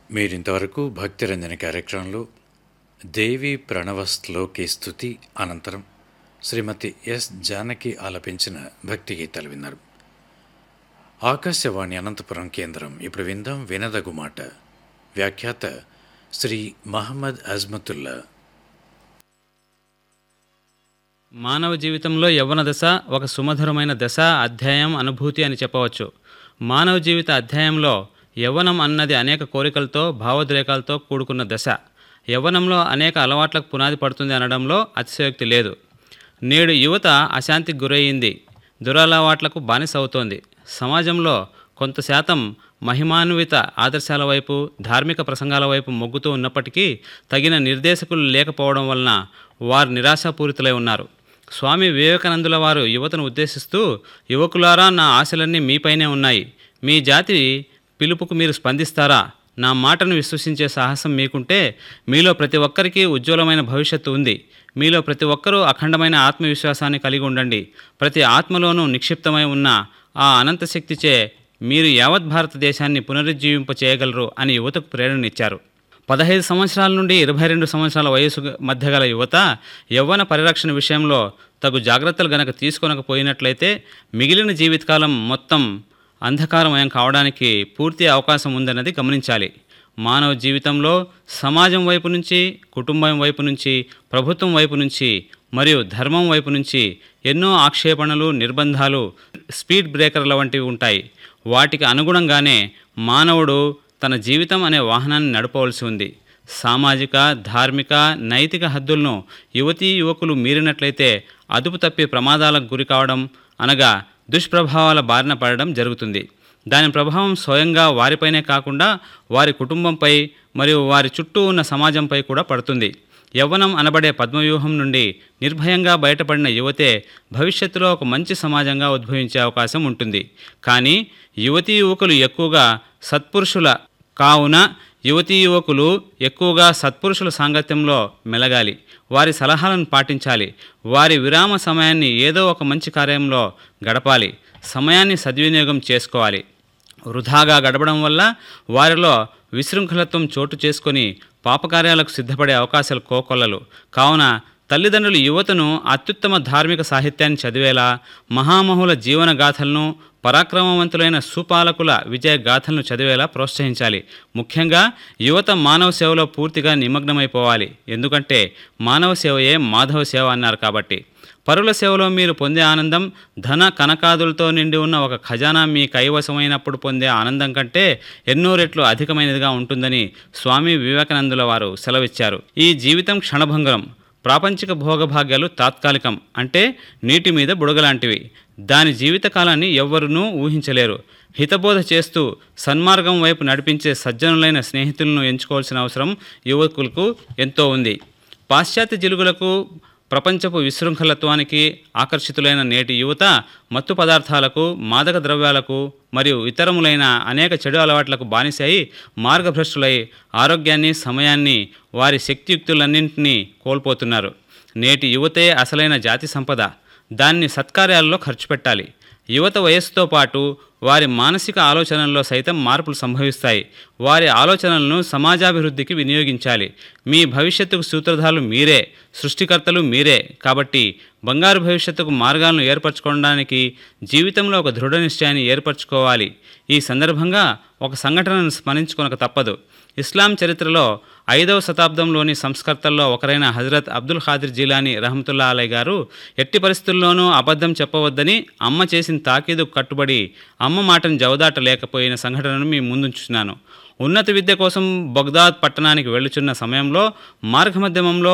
మీరింతవరకు భక్తిరంజన కార్యక్రమంలో దేవి ప్రణవ శ్లోకి స్థుతి అనంతరం శ్రీమతి ఎస్ జానకి ఆలపించిన భక్తి గీతాలు విన్నారు ఆకాశవాణి అనంతపురం కేంద్రం ఇప్పుడు విందాం వినదగు మాట వ్యాఖ్యాత శ్రీ మహమ్మద్ అజ్మతుల్లా మానవ జీవితంలో యవ్వన దశ ఒక సుమధురమైన దశ అధ్యాయం అనుభూతి అని చెప్పవచ్చు మానవ జీవిత అధ్యాయంలో యవ్వనం అన్నది అనేక కోరికలతో భావోద్రేకాలతో కూడుకున్న దశ యవ్వనంలో అనేక అలవాట్లకు పునాది పడుతుంది అనడంలో అతిశయోక్తి లేదు నేడు యువత అశాంతికి గురయ్యింది దురలవాట్లకు బానిస అవుతోంది సమాజంలో కొంత శాతం మహిమాన్విత ఆదర్శాల వైపు ధార్మిక ప్రసంగాల వైపు మొగ్గుతూ ఉన్నప్పటికీ తగిన నిర్దేశకులు లేకపోవడం వలన వారు నిరాశాపూరితులై ఉన్నారు స్వామి వివేకానందుల వారు యువతను ఉద్దేశిస్తూ యువకులారా నా ఆశలన్నీ మీపైనే ఉన్నాయి మీ జాతి పిలుపుకు మీరు స్పందిస్తారా నా మాటను విశ్వసించే సాహసం మీకుంటే మీలో ప్రతి ఒక్కరికి ఉజ్వలమైన భవిష్యత్తు ఉంది మీలో ప్రతి ఒక్కరూ అఖండమైన ఆత్మవిశ్వాసాన్ని కలిగి ఉండండి ప్రతి ఆత్మలోనూ నిక్షిప్తమై ఉన్న ఆ అనంత శక్తిచే మీరు యావత్ భారతదేశాన్ని పునరుజ్జీవింప చేయగలరు అని యువతకు ప్రేరణనిచ్చారు పదహైదు సంవత్సరాల నుండి ఇరవై రెండు సంవత్సరాల వయసు మధ్య గల యువత యవ్వన పరిరక్షణ విషయంలో తగు జాగ్రత్తలు గనక తీసుకొనకపోయినట్లయితే మిగిలిన జీవితకాలం మొత్తం అంధకారమయం కావడానికి పూర్తి అవకాశం ఉందన్నది గమనించాలి మానవ జీవితంలో సమాజం వైపు నుంచి కుటుంబం వైపు నుంచి ప్రభుత్వం వైపు నుంచి మరియు ధర్మం వైపు నుంచి ఎన్నో ఆక్షేపణలు నిర్బంధాలు స్పీడ్ బ్రేకర్ల వంటివి ఉంటాయి వాటికి అనుగుణంగానే మానవుడు తన జీవితం అనే వాహనాన్ని నడపవలసి ఉంది సామాజిక ధార్మిక నైతిక హద్దులను యువతీ యువకులు మీరినట్లయితే అదుపు తప్పి ప్రమాదాలకు గురి కావడం అనగా దుష్ప్రభావాల బారిన పడడం జరుగుతుంది దాని ప్రభావం స్వయంగా వారిపైనే కాకుండా వారి కుటుంబంపై మరియు వారి చుట్టూ ఉన్న సమాజంపై కూడా పడుతుంది యవ్వనం అనబడే పద్మవ్యూహం నుండి నిర్భయంగా బయటపడిన యువతే భవిష్యత్తులో ఒక మంచి సమాజంగా ఉద్భవించే అవకాశం ఉంటుంది కానీ యువతీ యువకులు ఎక్కువగా సత్పురుషుల కావున యువతీ యువకులు ఎక్కువగా సత్పురుషుల సాంగత్యంలో మెలగాలి వారి సలహాలను పాటించాలి వారి విరామ సమయాన్ని ఏదో ఒక మంచి కార్యంలో గడపాలి సమయాన్ని సద్వినియోగం చేసుకోవాలి వృధాగా గడపడం వల్ల వారిలో విశృంఖలత్వం చోటు చేసుకొని పాపకార్యాలకు సిద్ధపడే అవకాశాలు కోకొల్లలు కావున తల్లిదండ్రులు యువతను అత్యుత్తమ ధార్మిక సాహిత్యాన్ని చదివేలా మహామహుల జీవన గాథలను పరాక్రమవంతులైన సుపాలకుల విజయ గాథలను చదివేలా ప్రోత్సహించాలి ముఖ్యంగా యువత మానవ సేవలో పూర్తిగా నిమగ్నమైపోవాలి ఎందుకంటే మానవ సేవయే మాధవ సేవ అన్నారు కాబట్టి పరుల సేవలో మీరు పొందే ఆనందం ధన కనకాదులతో నిండి ఉన్న ఒక ఖజానా మీ కైవశమైనప్పుడు పొందే ఆనందం కంటే ఎన్నో రెట్లు అధికమైనదిగా ఉంటుందని స్వామి వివేకానందుల వారు సెలవిచ్చారు ఈ జీవితం క్షణభంగరం ప్రాపంచిక భోగభాగ్యాలు తాత్కాలికం అంటే నీటి మీద బుడగలాంటివి దాని జీవితకాలాన్ని ఎవ్వరూ ఊహించలేరు హితబోధ చేస్తూ సన్మార్గం వైపు నడిపించే సజ్జనులైన స్నేహితులను ఎంచుకోవాల్సిన అవసరం యువకులకు ఎంతో ఉంది పాశ్చాత్య జిలుగులకు ప్రపంచపు విశృంఖలత్వానికి ఆకర్షితులైన నేటి యువత మత్తు పదార్థాలకు మాదక ద్రవ్యాలకు మరియు ఇతరములైన అనేక చెడు అలవాట్లకు బానిసై మార్గభ్రష్టులై ఆరోగ్యాన్ని సమయాన్ని వారి శక్తియుక్తులన్నింటినీ కోల్పోతున్నారు నేటి యువతే అసలైన జాతి సంపద దాన్ని సత్కార్యాలలో ఖర్చు పెట్టాలి యువత వయస్సుతో పాటు వారి మానసిక ఆలోచనల్లో సైతం మార్పులు సంభవిస్తాయి వారి ఆలోచనలను సమాజాభివృద్ధికి వినియోగించాలి మీ భవిష్యత్తుకు సూత్రధారులు మీరే సృష్టికర్తలు మీరే కాబట్టి బంగారు భవిష్యత్తుకు మార్గాలను ఏర్పరచుకోవడానికి జీవితంలో ఒక దృఢ నిశ్చయాన్ని ఏర్పరచుకోవాలి ఈ సందర్భంగా ఒక సంఘటనను స్మరించుకొనక తప్పదు ఇస్లాం చరిత్రలో ఐదవ శతాబ్దంలోని సంస్కర్తల్లో ఒకరైన హజరత్ అబ్దుల్ ఖాదిర్ జీలానీ రహమతుల్లా అలై గారు ఎట్టి పరిస్థితుల్లోనూ అబద్ధం చెప్పవద్దని అమ్మ చేసిన తాకీదు కట్టుబడి అమ్మ మాటను జవదాటలేకపోయిన సంఘటనను మీ ముందుంచున్నాను ఉన్నత విద్య కోసం బగ్దాద్ పట్టణానికి వెళ్ళుచున్న సమయంలో మార్గమధ్యమంలో